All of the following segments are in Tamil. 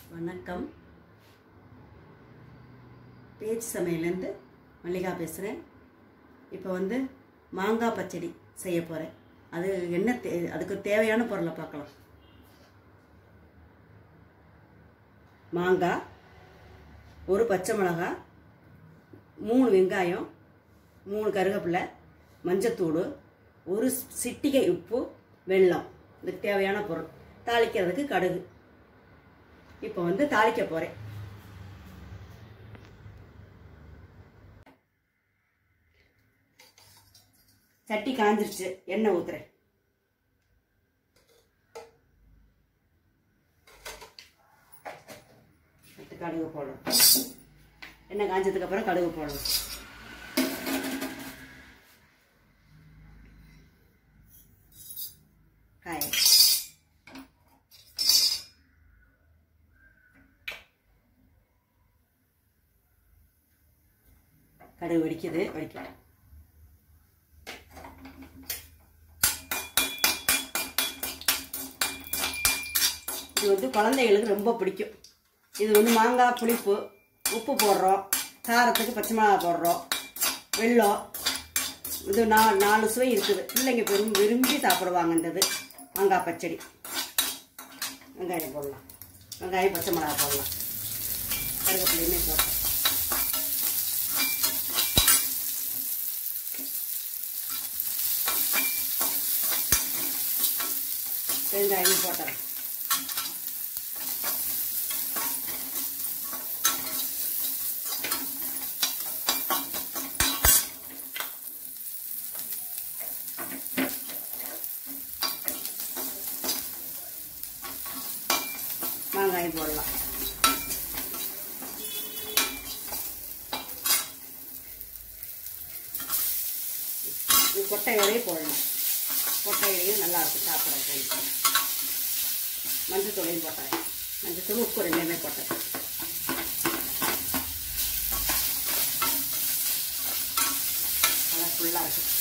வணக்கம் பேச்சு சமையலேருந்து மல்லிகா பேசுகிறேன் இப்போ வந்து மாங்காய் பச்சடி செய்ய போகிறேன் அது என்ன தே அதுக்கு தேவையான பொருளை பார்க்கலாம் மாங்காய் ஒரு பச்சை மிளகாய் மூணு வெங்காயம் மூணு கருவேப்பிலை மஞ்சத்தூள் ஒரு சிட்டிகை உப்பு வெல்லம் இதுக்கு தேவையான பொருள் தாளிக்கிறதுக்கு கடுகு இப்போ வந்து தாளிக்க போகிறேன் சட்டி காஞ்சிருச்சு எண்ணெய் ஊத்துறேன் அடுத்து கடுகு போடணும் எண்ணெய் காஞ்சதுக்கு அப்புறம் கடுகு போடணும் காய கடுகு வெடிக்குது வெடிக்கட்டும் இது வந்து குழந்தைகளுக்கு ரொம்ப பிடிக்கும் இது வந்து மாங்காய் புளிப்பு உப்பு போடுறோம் காரத்துக்கு பச்சை மிளகாய் போடுறோம் வெல்லம் இது நா நாலு சுவை இருக்குது பிள்ளைங்க பெரும் விரும்பி சாப்பிடுவாங்க இந்த இது மாங்காய் பச்சடி வெங்காயம் போடலாம் வெங்காயம் பச்சை மிளகாய் போடலாம் கருவேப்பிலையுமே போடலாம் வெங்காயம் போட்டுறேன் மாங்காயம் போடலாம் இது கொட்டை இலையே போடணும் கொட்டை இலையும் நல்லா இருக்கும் சாப்பிட்றதுக்கு மஞ்சள் தூளையும் போட்டேன் மஞ்சள் தூள் உப்பு ரெண்டுமே போட்டேன் கலர்ஃபுல்லாக இருக்கும்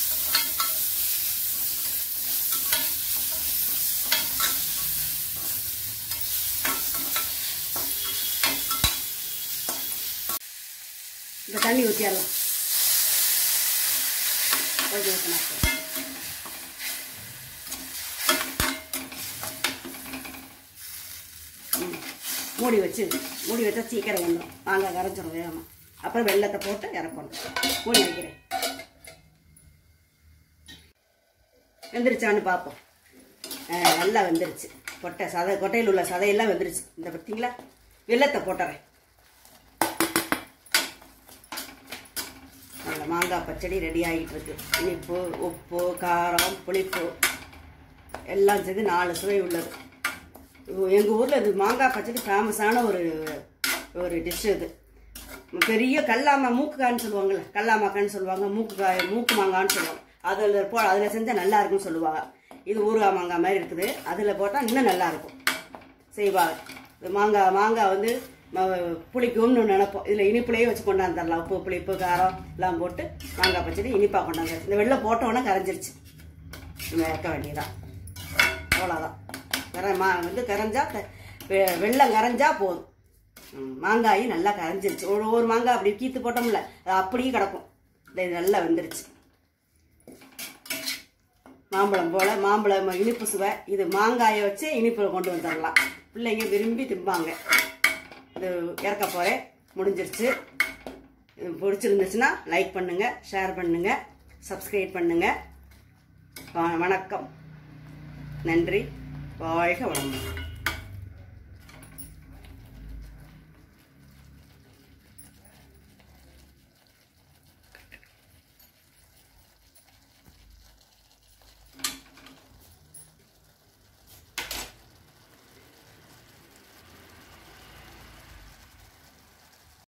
இந்த தண்ணி ஊற்றிடலாம் கொஞ்சம் ஊற்றினா மூடி வச்சு மூடி வச்சா சீக்கிரம் வந்துடும் மாங்காய் கரைச்சிடும் வேகமாக அப்புறம் வெள்ளத்தை போட்டு இறக்கணும் மூடி வைக்கிறேன் வெந்துருச்சான்னு பார்ப்போம் ஆ, நல்லா வெந்துருச்சு கொட்டை சதை கொட்டையில் உள்ள சதையெல்லாம் வெந்துருச்சு இந்த பார்த்தீங்களா வெள்ளத்தை போட்டுறேன் நல்ல மாங்காய் பச்சடி ரெடி ஆகிட்டு இருக்கு இனிப்பு உப்பு காரம் புளிப்பு எல்லாம் சேர்ந்து நாலு சுவை உள்ளது எங்கள் ஊரில் இது மாங்காய் பச்சடி ஃபேமஸான ஒரு ஒரு டிஷ் இது பெரிய கல்லாமா மூக்குக்கான்னு சொல்லுவாங்கள்ல கல்லாமாக்கான்னு சொல்லுவாங்க மூக்கு காய் மூக்கு மாங்கான்னு சொல்லுவாங்க அதில் போ அதில் செஞ்சால் நல்லா இருக்கும்னு சொல்லுவாங்க இது ஊறுகாய் மாங்காய் மாதிரி இருக்குது அதில் போட்டால் இன்னும் நல்லா இருக்கும் செய்வாங்க இது மாங்காய் மாங்காய் வந்து ம- புளிக்கும்னு நினைப்போம் இதில் இனிப்புலேயே வச்சு கொண்டாந்து தரலாம் உப்பு புளிப்பு காரம் எல்லாம் போட்டு மாங்காய் பச்சடி இனிப்பாக கொண்டாந்து இந்த வெள்ளை போட்டோன்னே கரைஞ்சிருச்சு நம்ம இறக்க வேண்டியதான் அவ்வளோதான் கரை மா வந்து கரைஞ்சா க- வெ- வெள்ளம் கரைஞ்சா போதும் ம், மாங்காயும் நல்லா கரைஞ்சிருச்சு ஒரு ஒரு மாங்காய் அப்படி கீத்து போட்டோம்ல அது அப்படியே கிடக்கும் இந்த இது நல்லா வெந்துருச்சு மாம்பழம் போல மாம்பழம் இனிப்பு சுவை இது மாங்காயை வச்சு இனிப்பு கொண்டு வந்துடலாம் பிள்ளைங்க விரும்பி திம்பாங்க இது இறக்க போகிறேன் முடிஞ்சிருச்சு இது பிடிச்சிருந்துச்சுன்னா லைக் பண்ணுங்கள் ஷேர் பண்ணுங்கள் சப்ஸ்கிரைப் பண்ணுங்கள் வணக்கம் நன்றி வாழ்க வளமுடன்